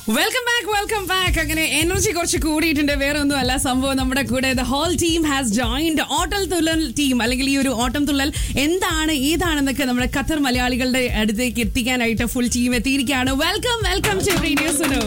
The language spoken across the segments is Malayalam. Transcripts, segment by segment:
വെൽക്കം ബാക്ക് വെൽക്കം ബാക്ക് അങ്ങനെ എനർജി കുറച്ച് കൂടിയിട്ടുണ്ട് വേറെ ഒന്നും അല്ല സംഭവം നമ്മുടെ കൂടെ the whole team has joined Ottan Thullal team അല്ലെങ്കിൽ ഈ ഒരു ഓട്ടം തുള്ളൽ എന്താണ് ഏതാണെന്നൊക്കെ നമ്മുടെ ഖത്തർ മലയാളികളുടെ അടുത്തേക്ക് എത്തിക്കാനായിട്ട് ഫുൾ ടീം എത്തിയിരിക്കുകയാണ് welcome welcome to radio Suno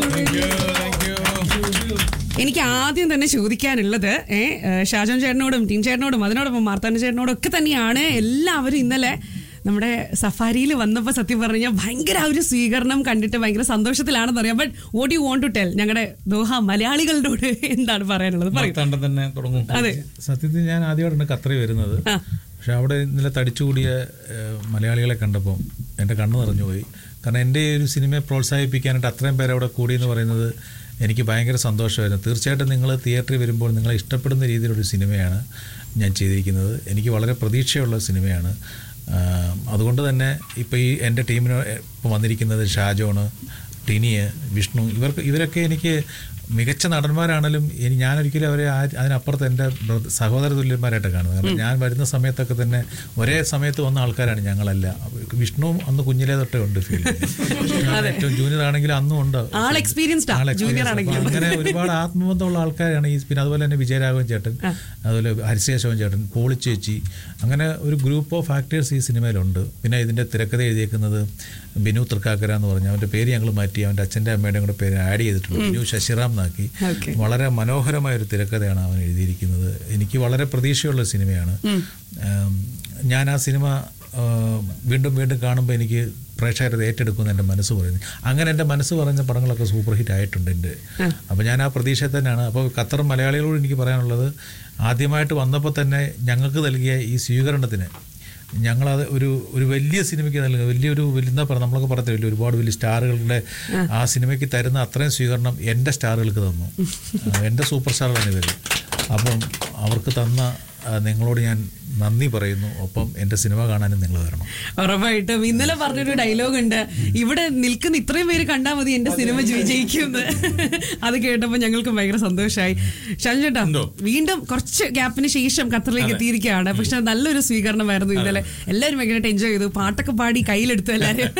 എനിക്ക് ആദ്യം തന്നെ ചോദിക്കാനുള്ളത് ഏ ഷാജോൻ ചേട്ടനോടും ടീം ചേട്ടനോടും അതിനോടൊപ്പം മാർത്താണ്ഡ ചേട്ടനോടും ഒക്കെ തന്നെയാണ് എല്ലാവരും ഇന്നലെ നമ്മുടെ സഫാരിയിൽ വന്നപ്പോൾ സത്യം പറഞ്ഞാൽ ഭയങ്കര ആ ഒരു സ്വീകരണം കണ്ടിട്ട് ഭയങ്കര സന്തോഷത്തിലാണെന്ന് അറിയാം but what you want to tell ഞങ്ങളുടെ ദോഹ മലയാളികളോട് എന്താണ് പറയാനുള്ളത് പറയൂ മാർത്താണ്ഡൻ തന്നെ തുടങ്ങും അതെ സത്യത്തിൽ ഞാൻ ആദ്യമായിട്ടാണ് ഖത്തറിൽ വരുന്നത് ആ. പക്ഷെ അവിടെ ഇന്നലെ തടിച്ചുകൂടിയ ഏഹ്, മലയാളികളെ കണ്ടപ്പോൾ എൻ്റെ കണ്ണ് നിറഞ്ഞു പോയി കാരണം എൻ്റെ ഈ ഒരു സിനിമയെ പ്രോത്സാഹിപ്പിക്കാനായിട്ട് അത്രയും പേര് അവിടെ കൂടി എന്ന് പറയുന്നത് എനിക്ക് ഭയങ്കര സന്തോഷമായിരുന്നു തീർച്ചയായിട്ടും നിങ്ങൾ തിയേറ്ററിൽ വരുമ്പോൾ നിങ്ങളെ ഇഷ്ടപ്പെടുന്ന രീതിയിലൊരു സിനിമയാണ് ഞാൻ ചെയ്തിരിക്കുന്നത് എനിക്ക് വളരെ പ്രതീക്ഷയുള്ള സിനിമയാണ് ആഹ്, അതുകൊണ്ട് തന്നെ ഇപ്പോൾ ഈ എൻ്റെ ടീമിന് ഇപ്പോൾ വന്നിരിക്കുന്നത് ഷാജോണ് ടിനിയ് വിഷ്ണു ഇവർക്ക് ഇവരൊക്കെ എനിക്ക് മികച്ച നടന്മാരാണെങ്കിലും ഇനി ഞാനൊരിക്കലും അവരെ ആ- അതിനപ്പുറത്ത് എൻ്റെ ബ്രദ- സഹോദര തുല്യന്മാരായിട്ട് കാണുന്നത് കാരണം ഞാൻ വരുന്ന സമയത്തൊക്കെ തന്നെ ഒരേ സമയത്ത് വന്ന ആൾക്കാരാണ് ഞങ്ങളല്ല വിഷ്ണുവും അന്ന് കുഞ്ഞിലേ തൊട്ടേ ഉണ്ട് ഫീൽഡ് ഏറ്റവും ജൂനിയർ ആണെങ്കിലും അന്നും ഉണ്ട് ആൾ എക്സ്പീരിയൻസ്ഡ് ആൾ ജൂനിയർ experience. ആണെങ്കിലും അപ്പൊ അങ്ങനെ ഒരുപാട് ആത്മബന്ധമുള്ള ആൾക്കാരാണ് ഈ പിന്നെ അതുപോലെ തന്നെ വിജയരാഘവൻ ചേട്ടൻ അതുപോലെ ഹരിശേഷവൻ ചേട്ടൻ പോളിച്ചേച്ചി അങ്ങനെ ഒരു ഗ്രൂപ്പ് ഓഫ് ആക്ടേഴ്സ് ഈ സിനിമയിലുണ്ട് പിന്നെ ഇതിന്റെ തിരക്കഥ എഴുതിയേക്കുന്നത് ബിനു തൃക്കാക്കര എന്ന് പറഞ്ഞ അവന്റെ പേര് ഞങ്ങൾ മാറ്റി അവന്റെ അച്ഛൻ്റെ അമ്മയുടെയും കൂടെ പേര് ആഡ് ചെയ്തിട്ടുണ്ട് ബിനു ശശിറാം എന്നാക്കി Okay. വളരെ മനോഹരമായ ഒരു തിരക്കഥയാണ് അവൻ എഴുതിയിരിക്കുന്നത് എനിക്ക് വളരെ പ്രതീക്ഷയുള്ള സിനിമയാണ് ഉം, ഞാൻ ആ സിനിമ ആ, വീണ്ടും വീണ്ടും കാണുമ്പോൾ എനിക്ക് പ്രേക്ഷകരത് ഏറ്റെടുക്കുമെന്ന് എൻ്റെ മനസ്സ് പറയുന്നു അങ്ങനെ എൻ്റെ മനസ്സ് പറഞ്ഞ പടങ്ങളൊക്കെ സൂപ്പർ ഹിറ്റ് ആയിട്ടുണ്ട് എൻ്റെ അപ്പോൾ ഞാൻ ആ പ്രതീക്ഷ തന്നെയാണ് അപ്പോൾ ഖത്തർ മലയാളികളോട് എനിക്ക് പറയാനുള്ളത് ആദ്യമായിട്ട് വന്നപ്പോൾ തന്നെ ഞങ്ങൾക്ക് നൽകിയ ഈ സ്വീകരണത്തിന് ഞങ്ങളത് ഒരു ഒരു വലിയ സിനിമയ്ക്ക് നൽകുക വലിയൊരു വലിയ എന്താ പറയുക നമ്മളൊക്കെ പറയത്തില്ല ഒരുപാട് വലിയ സ്റ്റാറുകളുടെ ആ സിനിമയ്ക്ക് തരുന്ന അത്രയും സ്വീകരണം എൻ്റെ സ്റ്റാറുകൾക്ക് തന്നു ആ, എൻ്റെ സൂപ്പർ സ്റ്റാറുകളാണ് ഇവർ അപ്പം അവർക്ക് തന്ന ആ, നിങ്ങളോട് ഞാൻ നന്ദി പറയുന്നു ഒപ്പം എൻ്റെ സിനിമ കാണാനും നിങ്ങൾ വരണം ഉറപ്പായിട്ടും ഇന്നലെ പറഞ്ഞൊരു ഡയലോഗ് ഉണ്ട് ഇവിടെ നിൽക്കുന്ന ഇത്രയും പേര് കണ്ടാൽ മതി എന്റെ സിനിമ വിജയിക്കുന്നത് അത് കേട്ടപ്പോൾ ഞങ്ങൾക്ക് ഭയങ്കര സന്തോഷമായി ഷാജു ചേട്ടാ വീണ്ടും കുറച്ച് ഗ്യാപ്പിന് ശേഷം ഖത്തറിലേക്ക് എത്തിയിരിക്കുകയാണ് പക്ഷെ നല്ലൊരു സ്വീകരണമായിരുന്നു ഇന്നലെ എല്ലാവരും ഭയങ്കരമായിട്ട് എൻജോയ് ചെയ്തു പാട്ടൊക്കെ പാടി കയ്യിലെടുത്തു എല്ലാവരും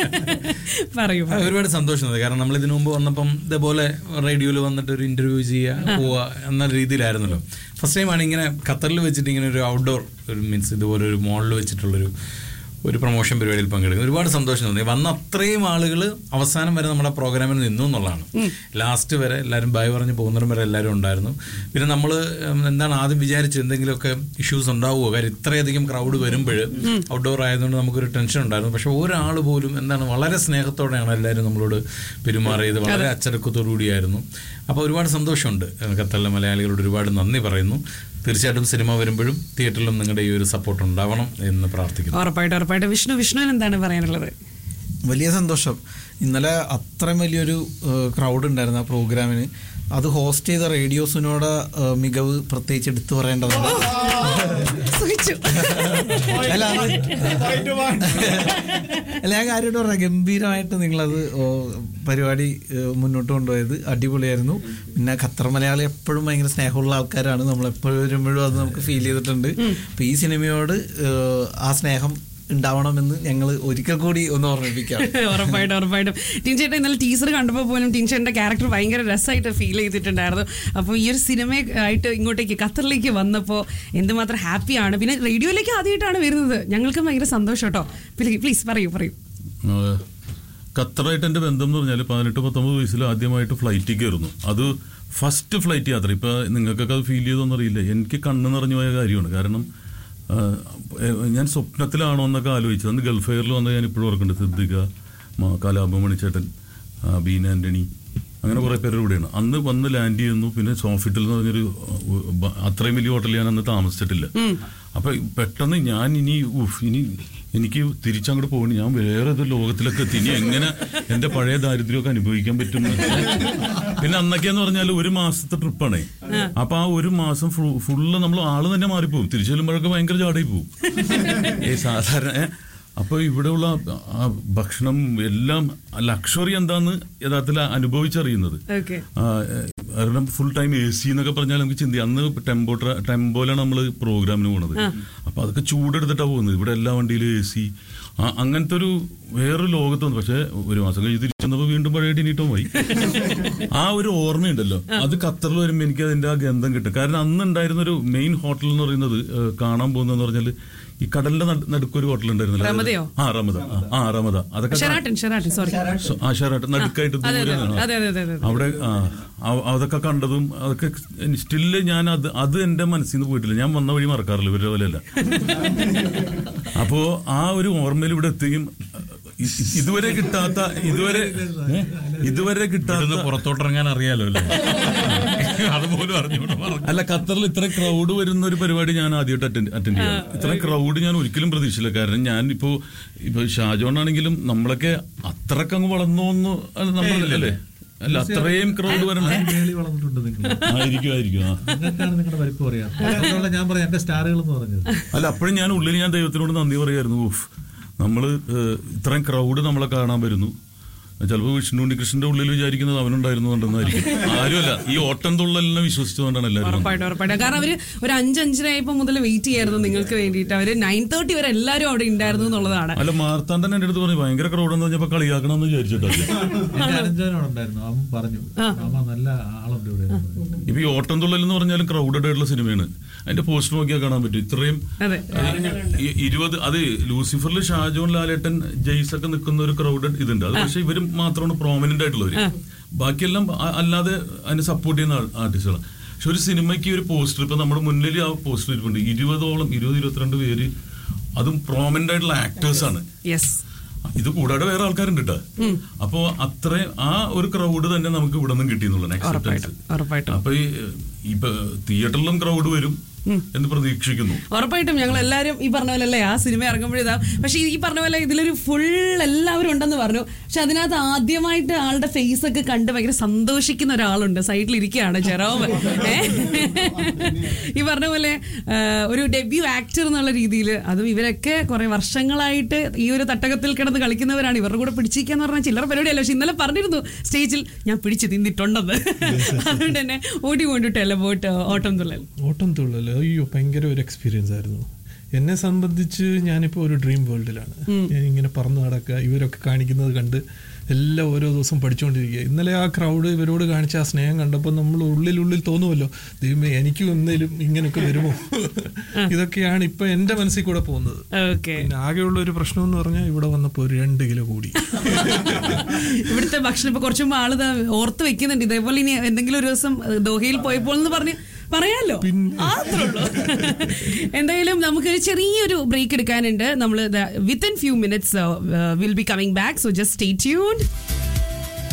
പറയൂ ആ, ഒരുപാട് സന്തോഷം കാരണം നമ്മൾ ഇതിനു മുമ്പ് വന്നപ്പം ഇതേപോലെ റേഡിയോയിൽ വന്നിട്ട് ഒരു ഇന്റർവ്യൂ ചെയ്യുക പോവുക എന്ന രീതിയിലായിരുന്നല്ലോ ഫസ്റ്റ് ടൈമാണ് ഇങ്ങനെ ഖത്തറിൽ വെച്ചിട്ട് ഇങ്ങനെ ഒരു ഔട്ട്ഡോർ ഒരു മീൻസ് ഇതുപോലെ ഒരു മോളിൽ വെച്ചിട്ടുള്ളൊരു ഒരു പ്രൊമോഷൻ പരിപാടിയിൽ പങ്കെടുക്കുന്നത് ഒരുപാട് സന്തോഷം തോന്നി വന്ന അത്രയും ആളുകൾ അവസാനം വരെ നമ്മുടെ പ്രോഗ്രാമിൽ നിന്നു എന്നുള്ളതാണ് ലാസ്റ്റ് വരെ എല്ലാവരും ബൈ പറഞ്ഞ് പോകുന്നവരും വരെ എല്ലാവരും ഉണ്ടായിരുന്നു പിന്നെ നമ്മൾ എന്താണ് ആദ്യം വിചാരിച്ചത് എന്തെങ്കിലുമൊക്കെ ഇഷ്യൂസ് ഉണ്ടാവുമോ കാര്യം ഇത്രയധികം ക്രൗഡ് വരുമ്പോൾ ഔട്ട്ഡോർ ആയതുകൊണ്ട് നമുക്കൊരു ടെൻഷൻ ഉണ്ടായിരുന്നു പക്ഷെ ഒരാൾ പോലും എന്താണ് വളരെ സ്നേഹത്തോടെയാണ് എല്ലാവരും നമ്മളോട് പെരുമാറിയത് വളരെ അച്ചടക്കത്തോടു കൂടിയായിരുന്നു അപ്പോൾ ഒരുപാട് സന്തോഷമുണ്ട് ഖത്തറിലെ മലയാളികളോട് ഒരുപാട് നന്ദി പറയുന്നു തീർച്ചയായിട്ടും സിനിമ വരുമ്പോഴും തിയേറ്ററിലും നിങ്ങളുടെ ഈ ഒരു സപ്പോർട്ട് ഉണ്ടാവണം എന്ന് പ്രാർത്ഥിക്കുന്നു ഉറപ്പായിട്ടും ഉറപ്പായിട്ടും വിഷ്ണു വിഷ്ണുവിന് എന്താണ് പറയാനുള്ളത് വലിയ സന്തോഷം ഇന്നലെ അത്രയും വലിയൊരു ക്രൗഡ് ഉണ്ടായിരുന്നു ആ പ്രോഗ്രാമിന് അത് ഹോസ്റ്റ് ചെയ്ത റേഡിയോസിനോട് മികവ് പ്രത്യേകിച്ച് എടുത്തു പറയേണ്ടതാണ് സുഖിച്ചു അല്ല അത് അല്ല ഞാൻ കാര്യമായിട്ട് പറഞ്ഞ ഗംഭീരമായിട്ട് നിങ്ങളത് ഓ, പരിപാടി ഏഹ്, മുന്നോട്ട് കൊണ്ടുപോയത് അടിപൊളിയായിരുന്നു പിന്നെ ഖത്തർ മലയാളി എപ്പോഴും ഭയങ്കര സ്നേഹമുള്ള ആൾക്കാരാണ് നമ്മൾ എപ്പോഴും വരുമ്പോഴും അത് നമുക്ക് ഫീൽ ചെയ്തിട്ടുണ്ട് അപ്പൊ ഈ സിനിമയോട് ഏഹ്, ആ സ്നേഹം ഉണ്ടാവണമെന്ന് ഞങ്ങൾ ഒരിക്കൽ കൂടി ഒന്ന് ഓർമ്മിപ്പിക്കാം ഉറപ്പായിട്ടും ഉറപ്പായിട്ടും ടീൻ ചേട്ടൻ ഇന്നലെ ടീച്ചർ കണ്ടപ്പോൾ പോലും ടീൻ ചേട്ടൻ്റെ ക്യാരക്ടർ ഭയങ്കര രസമായിട്ട് ഫീൽ ചെയ്തിട്ടുണ്ടായിരുന്നു അപ്പോൾ ഈ ഒരു സിനിമ ആയിട്ട് ഇങ്ങോട്ടേക്ക് ഖത്തറിലേക്ക് വന്നപ്പോൾ എന്തുമാത്രം ഹാപ്പിയാണ് പിന്നെ റേഡിയോയിലേക്ക് ആദ്യമായിട്ടാണ് വരുന്നത് ഞങ്ങൾക്ക് ഭയങ്കര സന്തോഷം കേട്ടോ പ്ലീസ് പറയൂ പറയൂ ആ, ഖത്തറായിട്ട് എൻ്റെ ബന്ധം എന്ന് പറഞ്ഞാൽ പതിനെട്ട് പത്തൊമ്പത് വയസ്സിൽ ആദ്യമായിട്ട് ഫ്ലൈറ്റിൽ കയറുന്നു അത് ഫസ്റ്റ് ഫ്ലൈറ്റ് യാത്ര ഇപ്പം നിങ്ങൾക്കൊക്കെ അത് ഫീൽ ചെയ്തോന്നറിയില്ല എനിക്ക് കണ്ണ് നിറഞ്ഞു പോയ കാര്യമാണ് കാരണം ആ, ഏ, ഞാൻ സ്വപ്നത്തിലാണോ എന്നൊക്കെ ആലോചിച്ചത് അന്ന് ഗൾഫ് എയറിൽ വന്ന് ഞാൻ ഇപ്പോഴും ഓർക്കുന്നുണ്ട് സിദ്ദിഖ മ- കലാപ മണിച്ചേട്ടൻ ആ, ബീന ആന്റണി അങ്ങനെ കുറേ പേരുടെ കൂടെയാണ് അന്ന് വന്ന് ലാൻഡ് ചെയ്യുന്നു പിന്നെ സോഫിറ്റിൽ എന്ന് പറഞ്ഞൊരു ഉ, ബ- അത്രയും വലിയ ഹോട്ടലിൽ ഞാൻ അന്ന് താമസിച്ചിട്ടില്ല അപ്പൊ പെട്ടെന്ന് ഞാൻ ഇനി ഉഫ് ഇനി എനിക്ക് തിരിച്ചങ്ങോട്ട് പോകണം ഞാൻ വേറെ ഏത് ലോകത്തിലൊക്കെ എത്തി ഇനി എങ്ങനെ എന്റെ പഴയ ദാരിദ്ര്യമൊക്കെ അനുഭവിക്കാൻ പറ്റും എന്ന്. പിന്നെ അന്നൊക്കെയെന്ന് പറഞ്ഞാൽ ഒരു മാസത്തെ ട്രിപ്പാണേ അപ്പൊ ആ ഒരു മാസം ഫുള്ള് നമ്മൾ ആള് തന്നെ മാറിപ്പോവും തിരിച്ചു ചെല്ലുമ്പോഴൊക്കെ ഭയങ്കര ചാടായി പോവും ഏ സാധാരണ ഏ, അപ്പൊ ഇവിടെയുള്ള ആ ഭക്ഷണം എല്ലാം ലക്ഷറി എന്താന്ന് യഥാർത്ഥത്തിൽ അനുഭവിച്ചറിയുന്നത് ഓക്കെ ആ, ഏ, കാരണം ഫുൾ ടൈം എ സി എന്നൊക്കെ പറഞ്ഞാൽ നമുക്ക് ചിന്തി അന്ന് ടെമ്പോ ടെമ്പോയിലാണ് നമ്മൾ പ്രോഗ്രാമിന് പോണത് അപ്പൊ അതൊക്കെ ചൂടെടുത്തിട്ടാ പോകുന്നത് ഇവിടെ എല്ലാ വണ്ടിയിലും എ സി ആ, അങ്ങനത്തെ ഒരു വേറൊരു ലോകത്ത് വന്നു പക്ഷെ ഒരു മാസം കഴിഞ്ഞ് തിരിച്ചു വന്നപ്പോ വീണ്ടും പഴയ ടിനീട്ടോ പോയി ആ ഒരു ഓർമ്മയുണ്ടല്ലോ അത് ഖത്തറിൽ വരുമ്പോൾ എനിക്ക് അതിന്റെ ആ ഗന്ധം കിട്ടും കാരണം അന്ന് ഉണ്ടായിരുന്ന ഒരു മെയിൻ ഹോട്ടൽ എന്ന് പറയുന്നത് ഏഹ്, കാണാൻ പോകുന്നതെന്ന് പറഞ്ഞാൽ ഈ കടലിന്റെ നട്- നടുക്കൊരു ഹോട്ടൽ ഉണ്ടായിരുന്നല്ലോ റമദയോ? ആ റമദ ആ, ആ റമദ അതൊക്കെ ഷെറാട്ടൻ ഷെറാട്ടൻ സോറി സോ- ആ ഷെറാട്ട് നടുക്കായിട്ട് അതെ, ദൂരെ അതെ, ആണ്. അതെ, അതെ, അതെ, അതെ. അവിടെ ആ, അ- അതൊക്കെ കണ്ടതും അതൊക്കെ സ്റ്റില് ഞാൻ അത് അത് എന്റെ മനസ്സിൽ നിന്ന് പോയിട്ടില്ല ഞാൻ വന്ന വഴി മറക്കാറില്ല ഇവരുടെ പോലെയല്ല അപ്പോ ആ ഒരു ഓർമ്മയിൽ ഇവിടെ എത്തുകയും ഇ- ഇ- ഇതുവരെ കിട്ടാത്ത ഇതുവരെ ഏ? ഇതുവരെ കിട്ടാത്ത ഇവിടുന്ന് പുറത്തോട്ടിറങ്ങാൻ അറിയാലോ അല്ലേ അതുപോലും അറിഞ്ഞൂടെ പറഞ്ഞു അല്ല ഖത്തറിൽ ഇത്ര ക്രൗഡ് വരുന്ന ഒരു പരിപാടി ഞാൻ ആദ്യമായിട്ട് അറ്റൻഡ് അറ്റൻഡ് ചെയ്യാം ഇത്ര ക്രൗഡ് ഞാൻ ഒരിക്കലും പ്രതീക്ഷിച്ചില്ല കാരണം ഞാൻ ഇപ്പോ ഇപ്പൊ ഷാജോൺ ആണെങ്കിലും നമ്മളൊക്കെ അത്രക്ക് അങ്ങ് വളർന്നോന്ന് നമ്മളല്ലേ അല്ല അത്രയും ക്രൗഡ് വരണം വേളി വളർന്നിട്ടുണ്ട് നിങ്ങൾ ആയിരിക്കും ആയിരിക്കും ആ നിങ്ങൾക്കാണ് നിങ്ങളുടെ വലിപ്പം അറിയാം അതുകൊണ്ടാണ് ഞാൻ പറയാം എന്റെ സ്റ്റാറുകൾ എന്ന് പറഞ്ഞത് അല്ല അപ്പോഴും ഞാൻ ഉള്ളിൽ ഞാൻ ദൈവത്തിനോട് നന്ദി പറയായിരുന്നു ഊഫ് നമ്മൾ ഇത്രയും ക്രൗഡ് നമ്മളെ കാണാൻ വരുന്നു ചിലപ്പോൾ വിഷ്ണു ഉണ്ണികൃഷ്ണന്റെ ഉള്ളിൽ വിചാരിക്കുന്നത് അവനുണ്ടായിരുന്നു കണ്ടെന്നായിരിക്കും ആരുമല്ല ഈ ഓട്ടം തുള്ളലിനെ വിശ്വസിച്ചുകൊണ്ടാണ് എല്ലാവരും വന്നത്. ഉറപ്പായിട്ടും ഉറപ്പായിട്ടും കാരണം അവര് ഒരു അഞ്ചഞ്ചരയായപ്പോ മുതൽ വെയിറ്റ് ചെയ്യായിരുന്നു നിങ്ങൾക്ക് വേണ്ടിയിട്ട് അവര് നയൻ തേർട്ടി വരെ എല്ലാവരും അവിടെ ഉണ്ടായിരുന്നു എന്നുള്ളതാണ് അല്ല മാർത്താണ്ഡൻ എന്റെ അടുത്ത് പറഞ്ഞു ഭയങ്കര ക്രൗഡ് എന്ന് പറഞ്ഞപ്പോ കളിയാക്കണം എന്ന് വിചാരിച്ചിട്ടല്ലേ എന്റെ അനന്തനോടുണ്ടായിരുന്നു അവൻ പറഞ്ഞു മാമ നല്ല ആളുണ്ട് ഇവിടെ എന്ന് പറഞ്ഞു. ഇപ്പൊ ഈ ഓട്ടം തുള്ളൽ എന്ന് പറഞ്ഞാലും ക്രൗഡഡ് ആയിട്ടുള്ള സിനിമയാണ് അതിന്റെ പോസ്റ്റർ നോക്കിയാൽ കാണാൻ പറ്റും ഇത്രയും അതെ ഈ ഇരുപത് അത് ലൂസിഫറിൽ ഷാജോൺ ലാലേട്ടൻ ജെയ്സ് ഒക്കെ നിൽക്കുന്ന ഒരു ക്രൗഡഡ് ഇതുണ്ട് അത് പക്ഷെ ഇവരും മാത്രമാണ് പ്രോമിനന്റ് ആയിട്ടുള്ളവര് ബാക്കിയെല്ലാം അ- അല്ലാതെ അതിനെ സപ്പോർട്ട് ചെയ്യുന്ന ആർട്ടിസ്റ്റുകളാണ് പക്ഷെ ഒരു സിനിമയ്ക്ക് ഒരു പോസ്റ്റർ ഇപ്പൊ നമ്മുടെ മുന്നിൽ ആ പോസ്റ്റർ ഇരിപ്പുണ്ട് ഇരുപതോളം ഇരുപത് ഇരുപത്തിരണ്ട് പേര് അതും പ്രോമിനന്റ് ആയിട്ടുള്ള ആക്ടേഴ്സ് ആണ് യെസ് ഇത് കൂടാതെ വേറെ ആൾക്കാരുണ്ട് കേട്ടോ അപ്പോ അത്രയും ആ ഒരു ക്രൗഡ് തന്നെ നമുക്ക് ഇവിടെ നിന്നും കിട്ടിയെന്നുള്ളത് ഉറപ്പായിട്ടും ഉറപ്പായിട്ടും അപ്പൊ ഈ ഇപ്പൊ തിയേറ്ററിലും ക്രൗഡ് വരും എന്ന് പ്രതീക്ഷിക്കുന്നു ഉറപ്പായിട്ടും ഞങ്ങൾ എല്ലാവരും ഈ പറഞ്ഞ പോലെ അല്ലേ ആ സിനിമ ഇറങ്ങുമ്പോഴിതാ പക്ഷെ ഈ പറഞ്ഞ പോലെ ഇതിലൊരു ഫുൾ എല്ലാവരും ഉണ്ടെന്ന് പറഞ്ഞു പക്ഷെ അതിനകത്ത് ആദ്യമായിട്ട് ആളുടെ ഫേസ് ഒക്കെ കണ്ട് ഭയങ്കര സന്തോഷിക്കുന്ന ഒരാളുണ്ട് സൈഡിൽ ഇരിക്കുകയാണ് ജെറോം ഏ? ഈ പറഞ്ഞ പോലെ ആ, ഒരു ഡെബ്യൂ ആക്ടർ എന്നുള്ള രീതിയിൽ അതും ഇവരൊക്കെ കുറെ വർഷങ്ങളായിട്ട് ഈ ഒരു തട്ടകത്തിൽ കിടന്ന് കളിക്കുന്നവരാണ് ഇവരുടെ കൂടെ പിടിച്ചിരിക്കാന്ന് പറഞ്ഞാൽ ചില്ലറ പരിപാടിയല്ല പക്ഷെ ഇന്നലെ പറഞ്ഞിരുന്നു സ്റ്റേജിൽ ഞാൻ പിടിച്ച് തിന്നിട്ടുണ്ടെന്ന് അതുകൊണ്ട് തന്നെ ഓടി കൊണ്ടിട്ടല്ല പോയിട്ട് ഓട്ടം തുള്ളൽ ഓട്ടം തുള്ളൽ അയ്യോ ഭയങ്കര ഒരു എക്സ്പീരിയൻസ് ആയിരുന്നു എന്നെ സംബന്ധിച്ച് ഞാനിപ്പോൾ ഒരു ഡ്രീം വേൾഡിലാണ് ഞാൻ ഇങ്ങനെ പറന്ന് നടക്കുക ഇവരൊക്കെ കാണിക്കുന്നത് കണ്ട് എല്ലാം ഓരോ ദിവസം പഠിച്ചുകൊണ്ടിരിക്കുക ഇന്നലെ ആ ക്രൗഡ് ഇവരോട് കാണിച്ച ആ സ്നേഹം കണ്ടപ്പോൾ നമ്മൾ ഉള്ളിലുള്ളിൽ തോന്നുമല്ലോ ദൈവമേ എനിക്കും എന്തെങ്കിലും ഇങ്ങനെയൊക്കെ വരുമോ ഇതൊക്കെയാണ് ഇപ്പൊ എന്റെ മനസ്സിൽ കൂടെ പോകുന്നത് ഓക്കെ പിന്നെ ആകെയുള്ള ഒരു പ്രശ്നം എന്ന് പറഞ്ഞാൽ ഇവിടെ വന്നപ്പോൾ ഒരു രണ്ട് കിലോ കൂടി ഇവിടുത്തെ ഭക്ഷണം ഇപ്പൊ കുറച്ചു മുമ്പ് ആള് ദാ ഓർത്ത് വെക്കുന്നുണ്ട് ഇതേപോലെ ഇനി എന്തെങ്കിലും ഒരു ദിവസം ഏഹ്, ദോഹയിൽ പോയപ്പോൾ എന്ന് പറഞ്ഞ് പറയാലോ മാത്രേ ഉള്ളൂ എന്തായാലും നമുക്കൊരു ചെറിയൊരു ബ്രേക്ക് എടുക്കാനുണ്ട് നമ്മൾ within few minutes will be coming back so just stay tune